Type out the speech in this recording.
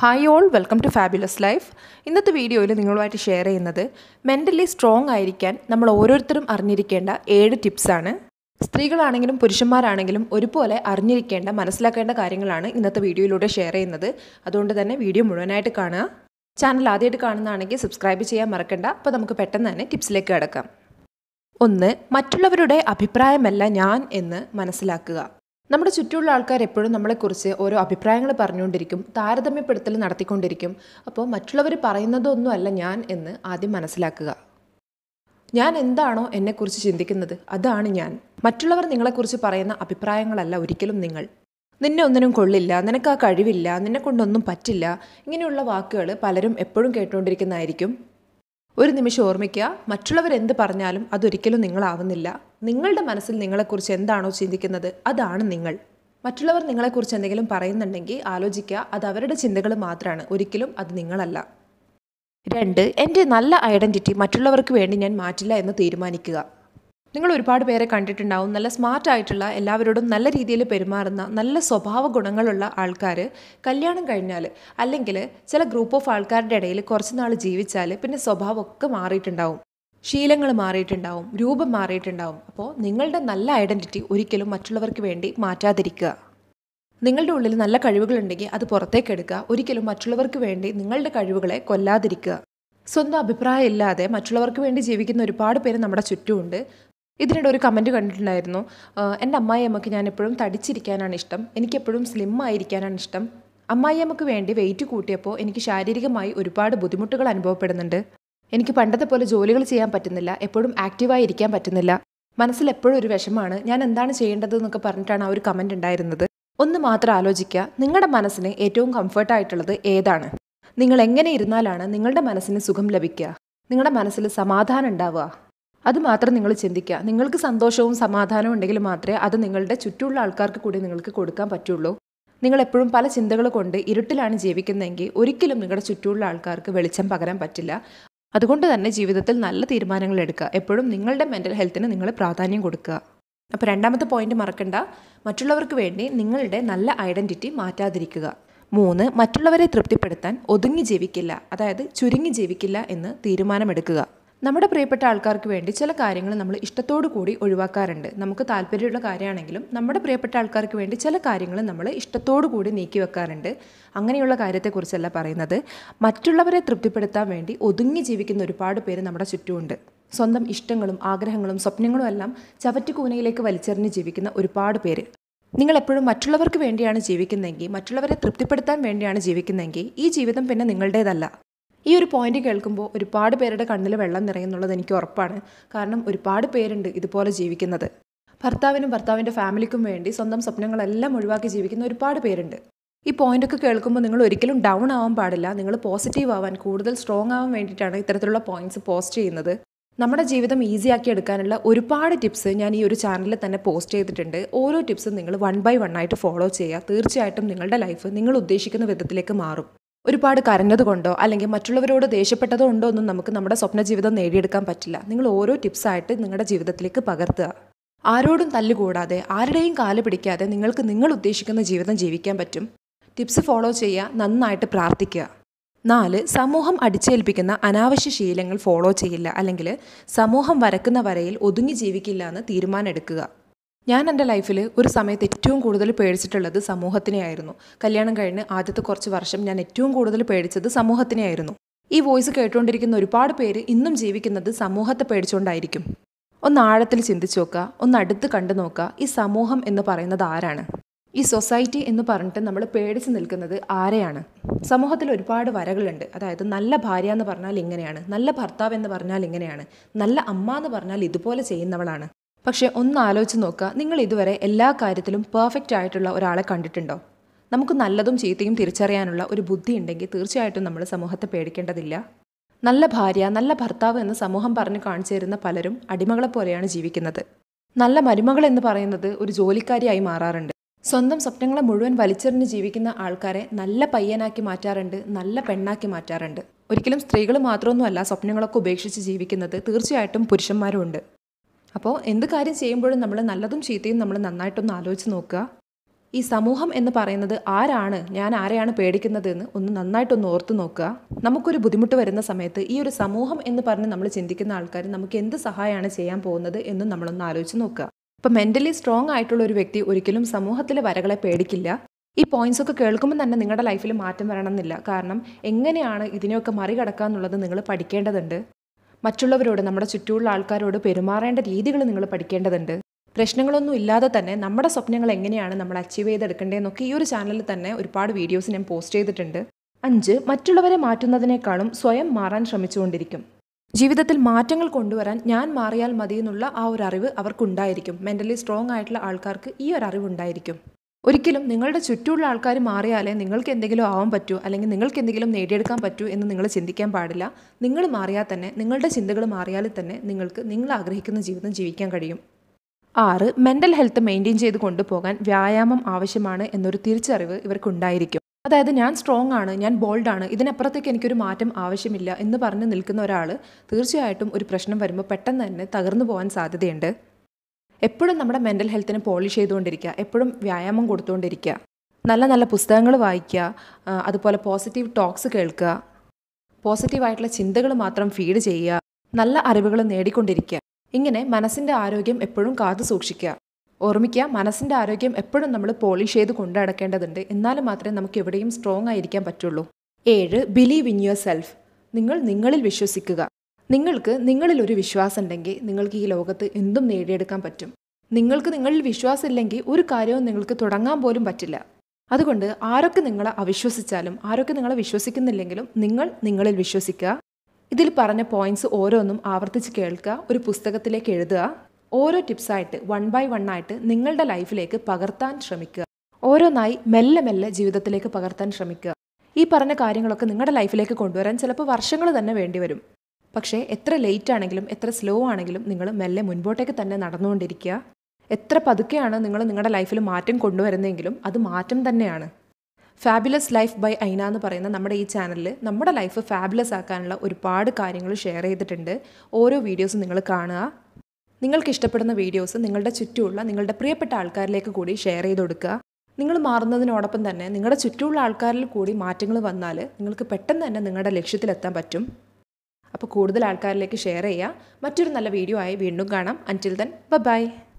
hi all welcome to fabulous life ഇന്നത്തെ വീഡിയോയിൽ നിങ്ങളുമായിട്ട് ഷെയർ ചെയ്യുന്നത് മെൻ്റലി സ്ട്രോങ് ആയിരിക്കാൻ നമ്മൾ ഓരോരുത്തരും അറിഞ്ഞിരിക്കേണ്ട ഏഴ് ടിപ്സാണ് സ്ത്രീകളാണെങ്കിലും പുരുഷന്മാരാണെങ്കിലും ഒരുപോലെ അറിഞ്ഞിരിക്കേണ്ട മനസ്സിലാക്കേണ്ട കാര്യങ്ങളാണ് ഇന്നത്തെ വീഡിയോയിലൂടെ ഷെയർ ചെയ്യുന്നത് അതുകൊണ്ട് തന്നെ വീഡിയോ മുഴുവനായിട്ട് കാണുക ചാനൽ ആദ്യമായിട്ട് കാണുന്നതാണെങ്കിൽ സബ്സ്ക്രൈബ് ചെയ്യാൻ മറക്കണ്ട അപ്പോൾ നമുക്ക് പെട്ടെന്ന് തന്നെ ടിപ്സിലേക്ക് കിടക്കാം ഒന്ന് മറ്റുള്ളവരുടെ അഭിപ്രായമല്ല ഞാൻ എന്ന് മനസ്സിലാക്കുക നമ്മുടെ ചുറ്റുമുള്ള ആൾക്കാർ എപ്പോഴും നമ്മളെക്കുറിച്ച് ഓരോ അഭിപ്രായങ്ങൾ പറഞ്ഞുകൊണ്ടിരിക്കും താരതമ്യപ്പെടുത്തൽ നടത്തിക്കൊണ്ടിരിക്കും അപ്പോൾ മറ്റുള്ളവർ പറയുന്നതൊന്നുമല്ല ഞാൻ എന്ന് ആദ്യം മനസ്സിലാക്കുക ഞാൻ എന്താണോ എന്നെക്കുറിച്ച് ചിന്തിക്കുന്നത് അതാണ് ഞാൻ മറ്റുള്ളവർ നിങ്ങളെക്കുറിച്ച് പറയുന്ന അഭിപ്രായങ്ങളല്ല ഒരിക്കലും നിങ്ങൾ നിന്നെ ഒന്നിനും കൊള്ളില്ല നിനക്ക് ആ കഴിവില്ല നിന്നെ കൊണ്ടൊന്നും പറ്റില്ല ഇങ്ങനെയുള്ള വാക്കുകൾ പലരും എപ്പോഴും കേട്ടുകൊണ്ടിരിക്കുന്നതായിരിക്കും ഒരു നിമിഷം ഓർമ്മിക്കുക മറ്റുള്ളവർ എന്ത് പറഞ്ഞാലും അതൊരിക്കലും നിങ്ങളാവുന്നില്ല നിങ്ങളുടെ മനസ്സിൽ നിങ്ങളെക്കുറിച്ച് എന്താണോ ചിന്തിക്കുന്നത് അതാണ് നിങ്ങൾ മറ്റുള്ളവർ നിങ്ങളെക്കുറിച്ച് എന്തെങ്കിലും പറയുന്നുണ്ടെങ്കിൽ ആലോചിക്കുക അത് അവരുടെ ചിന്തകൾ മാത്രമാണ് ഒരിക്കലും അത് നിങ്ങളല്ല രണ്ട് എൻ്റെ നല്ല ഐഡൻറ്റിറ്റി മറ്റുള്ളവർക്ക് വേണ്ടി ഞാൻ മാറ്റില്ല എന്ന് തീരുമാനിക്കുക നിങ്ങൾ ഒരുപാട് പേരെ കണ്ടിട്ടുണ്ടാവും നല്ല സ്മാർട്ട് ആയിട്ടുള്ള എല്ലാവരോടും നല്ല രീതിയിൽ പെരുമാറുന്ന നല്ല സ്വഭാവ ഗുണങ്ങളുള്ള ആൾക്കാർ കല്യാണം കഴിഞ്ഞാൽ അല്ലെങ്കിൽ ചില ഗ്രൂപ്പ് ഓഫ് ആൾക്കാരുടെ ഇടയിൽ കുറച്ച് നാൾ ജീവിച്ചാൽ പിന്നെ സ്വഭാവമൊക്കെ മാറിയിട്ടുണ്ടാവും ശീലങ്ങൾ മാറിയിട്ടുണ്ടാവും രൂപം മാറിയിട്ടുണ്ടാവും അപ്പോൾ നിങ്ങളുടെ നല്ല ഐഡൻറ്റിറ്റി ഒരിക്കലും മറ്റുള്ളവർക്ക് വേണ്ടി മാറ്റാതിരിക്കുക നിങ്ങളുടെ ഉള്ളിൽ നല്ല കഴിവുകളുണ്ടെങ്കിൽ അത് പുറത്തേക്ക് എടുക്കുക ഒരിക്കലും മറ്റുള്ളവർക്ക് വേണ്ടി നിങ്ങളുടെ കഴിവുകളെ കൊല്ലാതിരിക്കുക സ്വന്തം അഭിപ്രായം ഇല്ലാതെ മറ്റുള്ളവർക്ക് വേണ്ടി ജീവിക്കുന്ന ഒരുപാട് പേര് നമ്മുടെ ചുറ്റുമുണ്ട് ഇതിനിടെ ഒരു കമൻറ്റ് കണ്ടിട്ടുണ്ടായിരുന്നു എൻ്റെ അമ്മായിയമ്മക്ക് ഞാൻ എപ്പോഴും തടിച്ചിരിക്കാനാണ് ഇഷ്ടം എനിക്കെപ്പോഴും സ്ലിം ആയിരിക്കാനാണ് ഇഷ്ടം അമ്മായിയമ്മക്ക് വേണ്ടി വെയിറ്റ് കൂട്ടിയപ്പോൾ എനിക്ക് ശാരീരികമായി ഒരുപാട് ബുദ്ധിമുട്ടുകൾ അനുഭവപ്പെടുന്നുണ്ട് എനിക്ക് പണ്ടത്തെ പോലെ ജോലികൾ ചെയ്യാൻ പറ്റുന്നില്ല എപ്പോഴും ആക്റ്റീവായി ഇരിക്കാൻ പറ്റുന്നില്ല മനസ്സിൽ എപ്പോഴും ഒരു വിഷമാണ് ഞാൻ എന്താണ് ചെയ്യേണ്ടത് എന്നൊക്കെ പറഞ്ഞിട്ടാണ് ആ ഒരു കമൻറ്റ് ഉണ്ടായിരുന്നത് ഒന്ന് മാത്രം ആലോചിക്കുക നിങ്ങളുടെ മനസ്സിന് ഏറ്റവും കംഫർട്ടായിട്ടുള്ളത് ഏതാണ് നിങ്ങൾ എങ്ങനെ ഇരുന്നാലാണ് നിങ്ങളുടെ മനസ്സിന് സുഖം ലഭിക്കുക നിങ്ങളുടെ മനസ്സിൽ സമാധാനം ഉണ്ടാവുക അത് മാത്രം നിങ്ങൾ ചിന്തിക്കുക നിങ്ങൾക്ക് സന്തോഷവും സമാധാനവും ഉണ്ടെങ്കിൽ മാത്രമേ അത് നിങ്ങളുടെ ചുറ്റുമുള്ള ആൾക്കാർക്ക് കൂടി നിങ്ങൾക്ക് കൊടുക്കാൻ പറ്റുള്ളൂ നിങ്ങൾ എപ്പോഴും പല ചിന്തകൾ കൊണ്ട് ഇരുട്ടിലാണ് ജീവിക്കുന്നതെങ്കിൽ ഒരിക്കലും നിങ്ങളുടെ ചുറ്റുമുള്ള ആൾക്കാർക്ക് വെളിച്ചം പകരാൻ പറ്റില്ല അതുകൊണ്ട് തന്നെ ജീവിതത്തിൽ നല്ല തീരുമാനങ്ങൾ എടുക്കുക എപ്പോഴും നിങ്ങളുടെ മെൻ്റൽ ഹെൽത്തിന് നിങ്ങൾ പ്രാധാന്യം കൊടുക്കുക അപ്പോൾ രണ്ടാമത്തെ പോയിന്റ് മറക്കണ്ട മറ്റുള്ളവർക്ക് വേണ്ടി നിങ്ങളുടെ നല്ല ഐഡൻറ്റിറ്റി മാറ്റാതിരിക്കുക മൂന്ന് മറ്റുള്ളവരെ തൃപ്തിപ്പെടുത്താൻ ഒതുങ്ങി ജീവിക്കില്ല അതായത് ചുരുങ്ങി ജീവിക്കില്ല എന്ന് തീരുമാനമെടുക്കുക നമ്മുടെ പ്രിയപ്പെട്ട ആൾക്കാർക്ക് വേണ്ടി ചില കാര്യങ്ങൾ നമ്മൾ ഇഷ്ടത്തോടു കൂടി ഒഴിവാക്കാറുണ്ട് നമുക്ക് താല്പര്യമുള്ള കാര്യമാണെങ്കിലും നമ്മുടെ പ്രിയപ്പെട്ട ആൾക്കാർക്ക് വേണ്ടി ചില കാര്യങ്ങൾ നമ്മൾ ഇഷ്ടത്തോടു കൂടി നീക്കി വെക്കാറുണ്ട് അങ്ങനെയുള്ള കാര്യത്തെക്കുറിച്ചല്ല പറയുന്നത് മറ്റുള്ളവരെ തൃപ്തിപ്പെടുത്താൻ വേണ്ടി ഒതുങ്ങി ജീവിക്കുന്ന ഒരുപാട് പേര് നമ്മുടെ ചുറ്റുമുണ്ട് സ്വന്തം ഇഷ്ടങ്ങളും ആഗ്രഹങ്ങളും സ്വപ്നങ്ങളും എല്ലാം ചവറ്റുകൂനയിലേക്ക് വലിച്ചെറിഞ്ഞ് ജീവിക്കുന്ന ഒരുപാട് പേര് നിങ്ങൾ എപ്പോഴും മറ്റുള്ളവർക്ക് വേണ്ടിയാണ് ജീവിക്കുന്നതെങ്കിൽ മറ്റുള്ളവരെ തൃപ്തിപ്പെടുത്താൻ വേണ്ടിയാണ് ജീവിക്കുന്നതെങ്കിൽ ഈ ജീവിതം പിന്നെ നിങ്ങളുടേതല്ല ഈ ഒരു പോയിന്റ് കേൾക്കുമ്പോൾ ഒരുപാട് പേരുടെ കണ്ണിൽ വെള്ളം നിറയുന്നുള്ളത് എനിക്ക് ഉറപ്പാണ് കാരണം ഒരുപാട് പേരുണ്ട് ഇതുപോലെ ജീവിക്കുന്നത് ഭർത്താവിനും ഭർത്താവിൻ്റെ ഫാമിലിക്കും വേണ്ടി സ്വന്തം സ്വപ്നങ്ങളെല്ലാം ഒഴിവാക്കി ജീവിക്കുന്ന ഒരുപാട് പേരുണ്ട് ഈ പോയിന്റൊക്കെ കേൾക്കുമ്പോൾ നിങ്ങൾ ഒരിക്കലും ഡൗൺ ആവാൻ പാടില്ല നിങ്ങൾ പോസിറ്റീവ് ആവാൻ കൂടുതൽ സ്ട്രോങ് ആവാൻ വേണ്ടിയിട്ടാണ് ഇത്തരത്തിലുള്ള പോയിന്റ്സ് പോസ്റ്റ് ചെയ്യുന്നത് നമ്മുടെ ജീവിതം ഈസി ആക്കി എടുക്കാനുള്ള ഒരുപാട് ടിപ്സ് ഞാൻ ഈ ഒരു ചാനലിൽ തന്നെ പോസ്റ്റ് ചെയ്തിട്ടുണ്ട് ഓരോ ടിപ്സും നിങ്ങൾ വൺ ബൈ വൺ ആയിട്ട് ഫോളോ ചെയ്യുക തീർച്ചയായിട്ടും നിങ്ങളുടെ ലൈഫ് നിങ്ങൾ ഉദ്ദേശിക്കുന്ന വിധത്തിലേക്ക് മാറും ഒരുപാട് കരഞ്ഞത് കൊണ്ടോ അല്ലെങ്കിൽ മറ്റുള്ളവരോട് ദേഷ്യപ്പെട്ടതോ ഉണ്ടോ ഒന്നും നമുക്ക് നമ്മുടെ സ്വപ്ന ജീവിതം നേടിയെടുക്കാൻ പറ്റില്ല നിങ്ങൾ ഓരോ ടിപ്സായിട്ട് നിങ്ങളുടെ ജീവിതത്തിലേക്ക് പകർത്തുക ആരോടും തല്ലുകൂടാതെ ആരുടെയും കാല് പിടിക്കാതെ നിങ്ങൾക്ക് നിങ്ങൾ ഉദ്ദേശിക്കുന്ന ജീവിതം ജീവിക്കാൻ പറ്റും ടിപ്സ് ഫോളോ ചെയ്യുക നന്നായിട്ട് പ്രാർത്ഥിക്കുക നാല് സമൂഹം അടിച്ചേൽപ്പിക്കുന്ന അനാവശ്യ ശീലങ്ങൾ ഫോളോ ചെയ്യില്ല അല്ലെങ്കിൽ സമൂഹം വരക്കുന്ന വരയിൽ ഒതുങ്ങി ജീവിക്കില്ല എന്ന് തീരുമാനമെടുക്കുക ഞാൻ എൻ്റെ ലൈഫിൽ ഒരു സമയത്ത് ഏറ്റവും കൂടുതൽ പേടിച്ചിട്ടുള്ളത് സമൂഹത്തിനെയായിരുന്നു കല്യാണം കഴിഞ്ഞ് ആദ്യത്തെ കുറച്ച് വർഷം ഞാൻ ഏറ്റവും കൂടുതൽ പേടിച്ചത് സമൂഹത്തിനെയായിരുന്നു ഈ വോയിസ് കേട്ടുകൊണ്ടിരിക്കുന്ന ഒരുപാട് പേര് ഇന്നും ജീവിക്കുന്നത് സമൂഹത്തെ പേടിച്ചുകൊണ്ടായിരിക്കും ഒന്ന് ആഴത്തിൽ ചിന്തിച്ചു നോക്കുക ഒന്ന് അടുത്ത് കണ്ടു നോക്കുക ഈ സമൂഹം എന്ന് പറയുന്നത് ആരാണ് ഈ സൊസൈറ്റി എന്ന് പറഞ്ഞിട്ട് നമ്മൾ പേടിച്ച് നിൽക്കുന്നത് ആരെയാണ് സമൂഹത്തിൽ ഒരുപാട് വരകളുണ്ട് അതായത് നല്ല ഭാര്യ എന്ന് പറഞ്ഞാൽ ഇങ്ങനെയാണ് നല്ല ഭർത്താവ് എന്ന് പറഞ്ഞാൽ ഇങ്ങനെയാണ് നല്ല അമ്മ എന്ന് പറഞ്ഞാൽ ഇതുപോലെ ചെയ്യുന്നവളാണ് പക്ഷേ ഒന്ന് ആലോചിച്ച് നോക്കുക നിങ്ങൾ ഇതുവരെ എല്ലാ കാര്യത്തിലും പെർഫെക്റ്റ് ആയിട്ടുള്ള ഒരാളെ കണ്ടിട്ടുണ്ടോ നമുക്ക് നല്ലതും ചീത്തയും തിരിച്ചറിയാനുള്ള ഒരു ബുദ്ധി ഉണ്ടെങ്കിൽ തീർച്ചയായിട്ടും നമ്മൾ സമൂഹത്തെ പേടിക്കേണ്ടതില്ല നല്ല ഭാര്യ നല്ല ഭർത്താവ് എന്ന് സമൂഹം പറഞ്ഞ് കാണിച്ചു തരുന്ന പലരും അടിമകളെ പോലെയാണ് ജീവിക്കുന്നത് നല്ല മരുമകൾ എന്ന് പറയുന്നത് ഒരു ജോലിക്കാരിയായി മാറാറുണ്ട് സ്വന്തം സ്വപ്നങ്ങളെ മുഴുവൻ വലിച്ചെറിഞ്ഞ് ജീവിക്കുന്ന ആൾക്കാരെ നല്ല പയ്യനാക്കി മാറ്റാറുണ്ട് നല്ല പെണ്ണാക്കി മാറ്റാറുണ്ട് ഒരിക്കലും സ്ത്രീകൾ മാത്രമൊന്നുമല്ല സ്വപ്നങ്ങളൊക്കെ ഉപേക്ഷിച്ച് ജീവിക്കുന്നത് തീർച്ചയായിട്ടും പുരുഷന്മാരും ഉണ്ട് അപ്പോൾ എന്ത് കാര്യം ചെയ്യുമ്പോഴും നമ്മൾ നല്ലതും ചീത്തയും നമ്മൾ നന്നായിട്ടൊന്ന് ആലോചിച്ച് നോക്കുക ഈ സമൂഹം എന്ന് പറയുന്നത് ആരാണ് ഞാൻ ആരെയാണ് പേടിക്കുന്നത് എന്ന് ഒന്ന് നന്നായിട്ടൊന്ന് ഓർത്ത് നോക്കുക നമുക്കൊരു ബുദ്ധിമുട്ട് വരുന്ന സമയത്ത് ഈ ഒരു സമൂഹം എന്ന് പറഞ്ഞ് നമ്മൾ ചിന്തിക്കുന്ന ആൾക്കാർ നമുക്ക് എന്ത് സഹായമാണ് ചെയ്യാൻ പോകുന്നത് എന്നും നമ്മളൊന്ന് ആലോചിച്ച് നോക്കുക ഇപ്പം മെൻ്റലി സ്ട്രോങ് ആയിട്ടുള്ള ഒരു വ്യക്തി ഒരിക്കലും സമൂഹത്തിലെ വരകളെ പേടിക്കില്ല ഈ പോയിന്റ്സ് ഒക്കെ കേൾക്കുമ്പോൾ തന്നെ നിങ്ങളുടെ ലൈഫിൽ മാറ്റം വരണമെന്നില്ല കാരണം എങ്ങനെയാണ് ഇതിനെയൊക്കെ മറികടക്കുക എന്നുള്ളത് നിങ്ങൾ പഠിക്കേണ്ടതുണ്ട് മറ്റുള്ളവരോട് നമ്മുടെ ചുറ്റുമുള്ള ആൾക്കാരോട് പെരുമാറേണ്ട രീതികൾ നിങ്ങൾ പഠിക്കേണ്ടതുണ്ട് പ്രശ്നങ്ങളൊന്നും ഇല്ലാതെ തന്നെ നമ്മുടെ സ്വപ്നങ്ങൾ എങ്ങനെയാണ് നമ്മൾ അച്ചീവ് ചെയ്തെടുക്കേണ്ടതെന്നൊക്കെ ഈ ഒരു ചാനലിൽ തന്നെ ഒരുപാട് വീഡിയോസ് ഞാൻ പോസ്റ്റ് ചെയ്തിട്ടുണ്ട് അഞ്ച് മറ്റുള്ളവരെ മാറ്റുന്നതിനേക്കാളും സ്വയം മാറാൻ ശ്രമിച്ചുകൊണ്ടിരിക്കും ജീവിതത്തിൽ മാറ്റങ്ങൾ കൊണ്ടുവരാൻ ഞാൻ മാറിയാൽ മതി എന്നുള്ള ആ ഒരു അറിവ് അവർക്കുണ്ടായിരിക്കും മെൻ്റലി സ്ട്രോങ് ആയിട്ടുള്ള ആൾക്കാർക്ക് ഈ ഒരു അറിവ് ഉണ്ടായിരിക്കും ഒരിക്കലും നിങ്ങളുടെ ചുറ്റുമുള്ള ആൾക്കാർ മാറിയാലേ നിങ്ങൾക്ക് എന്തെങ്കിലും ആവാൻ പറ്റൂ അല്ലെങ്കിൽ നിങ്ങൾക്ക് എന്തെങ്കിലും നേടിയെടുക്കാൻ പറ്റൂ എന്ന് നിങ്ങൾ ചിന്തിക്കാൻ പാടില്ല നിങ്ങൾ മാറിയാൽ തന്നെ നിങ്ങളുടെ ചിന്തകൾ മാറിയാൽ തന്നെ നിങ്ങൾക്ക് നിങ്ങൾ ആഗ്രഹിക്കുന്ന ജീവിതം ജീവിക്കാൻ കഴിയും ആറ് മെൻ്റൽ ഹെൽത്ത് മെയിൻറ്റെയിൻ ചെയ്ത് കൊണ്ടുപോകാൻ വ്യായാമം ആവശ്യമാണ് എന്നൊരു തിരിച്ചറിവ് ഇവർക്കുണ്ടായിരിക്കും അതായത് ഞാൻ സ്ട്രോങ് ആണ് ഞാൻ ബോൾഡാണ് ഇതിനപ്പുറത്തേക്ക് എനിക്കൊരു മാറ്റം ആവശ്യമില്ല എന്ന് പറഞ്ഞ് നിൽക്കുന്ന ഒരാൾ തീർച്ചയായിട്ടും ഒരു പ്രശ്നം വരുമ്പോൾ പെട്ടെന്ന് തന്നെ തകർന്നു പോകാൻ സാധ്യതയുണ്ട് എപ്പോഴും നമ്മുടെ മെൻ്റൽ ഹെൽത്തിനെ പോളിഷ് ചെയ്തുകൊണ്ടിരിക്കുക എപ്പോഴും വ്യായാമം കൊടുത്തുകൊണ്ടിരിക്കുക നല്ല നല്ല പുസ്തകങ്ങൾ വായിക്കുക ആ, അതുപോലെ പോസിറ്റീവ് ടോക്സ് കേൾക്കുക പോസിറ്റീവായിട്ടുള്ള ചിന്തകൾ മാത്രം ഫീഡ് ചെയ്യുക നല്ല അറിവുകൾ നേടിക്കൊണ്ടിരിക്കുക ഇങ്ങനെ മനസ്സിൻ്റെ ആരോഗ്യം എപ്പോഴും കാത്തു സൂക്ഷിക്കുക ഓർമ്മിക്കുക മനസ്സിൻ്റെ ആരോഗ്യം എപ്പോഴും നമ്മൾ പോളിഷ് ചെയ്ത് കൊണ്ടു നടക്കേണ്ടതുണ്ട് എന്നാലും മാത്രമേ നമുക്ക് എവിടെയും സ്ട്രോങ് ആയിരിക്കാൻ പറ്റുള്ളൂ ഏഴ് ബിലീവ് ഇൻ യുവർ സെൽഫ് നിങ്ങൾ നിങ്ങളിൽ വിശ്വസിക്കുക നിങ്ങൾക്ക് നിങ്ങളിൽ ഒരു വിശ്വാസം ഉണ്ടെങ്കിൽ നിങ്ങൾക്ക് ഈ ലോകത്ത് എന്തും നേടിയെടുക്കാൻ പറ്റും നിങ്ങൾക്ക് നിങ്ങളിൽ വിശ്വാസം ഇല്ലെങ്കിൽ ഒരു കാര്യവും നിങ്ങൾക്ക് തുടങ്ങാൻ പോലും പറ്റില്ല അതുകൊണ്ട് ആരൊക്കെ നിങ്ങളെ അവിശ്വസിച്ചാലും ആരൊക്കെ നിങ്ങളെ വിശ്വസിക്കുന്നില്ലെങ്കിലും നിങ്ങൾ നിങ്ങളിൽ വിശ്വസിക്കുക ഇതിൽ പറഞ്ഞ പോയിന്റ്സ് ഓരോന്നും ആവർത്തിച്ച് കേൾക്കുക ഒരു പുസ്തകത്തിലേക്ക് എഴുതുക ഓരോ ടിപ്സായിട്ട് വൺ ബൈ വൺ ആയിട്ട് നിങ്ങളുടെ ലൈഫിലേക്ക് പകർത്താൻ ശ്രമിക്കുക ഓരോന്നായി മെല്ലെ മെല്ലെ ജീവിതത്തിലേക്ക് പകർത്താൻ ശ്രമിക്കുക ഈ പറഞ്ഞ കാര്യങ്ങളൊക്കെ നിങ്ങളുടെ ലൈഫിലേക്ക് കൊണ്ടുവരാൻ ചിലപ്പോൾ വർഷങ്ങൾ തന്നെ വേണ്ടിവരും പക്ഷേ എത്ര ലേറ്റ് ആണെങ്കിലും എത്ര സ്ലോ ആണെങ്കിലും നിങ്ങൾ മെല്ലെ മുൻപോട്ടേക്ക് തന്നെ നടന്നുകൊണ്ടിരിക്കുക എത്ര പതുക്കെയാണ് നിങ്ങൾ നിങ്ങളുടെ ലൈഫിൽ മാറ്റം കൊണ്ടുവരുന്നതെങ്കിലും അത് മാറ്റം തന്നെയാണ് ഫാബുലസ് ലൈഫ് ബൈ ഐന എന്ന് പറയുന്ന നമ്മുടെ ഈ ചാനലിൽ നമ്മുടെ ലൈഫ് ഫാബുലസ് ആക്കാനുള്ള ഒരുപാട് കാര്യങ്ങൾ ഷെയർ ചെയ്തിട്ടുണ്ട് ഓരോ വീഡിയോസും നിങ്ങൾ കാണുക നിങ്ങൾക്ക് ഇഷ്ടപ്പെടുന്ന വീഡിയോസ് നിങ്ങളുടെ ചുറ്റുമുള്ള നിങ്ങളുടെ പ്രിയപ്പെട്ട ആൾക്കാരിലേക്ക് കൂടി ഷെയർ ചെയ്ത് കൊടുക്കുക നിങ്ങൾ മാറുന്നതിനോടൊപ്പം തന്നെ നിങ്ങളുടെ ചുറ്റുമുള്ള ആൾക്കാരിൽ കൂടി മാറ്റങ്ങൾ വന്നാൽ നിങ്ങൾക്ക് പെട്ടെന്ന് തന്നെ നിങ്ങളുടെ ലക്ഷ്യത്തിലെത്താൻ പറ്റും അപ്പോൾ കൂടുതൽ ആൾക്കാരിലേക്ക് ഷെയർ ചെയ്യുക മറ്റൊരു നല്ല വീഡിയോ ആയി വീണ്ടും കാണാം അൻറ്റിൽ ദെൻ ബൈ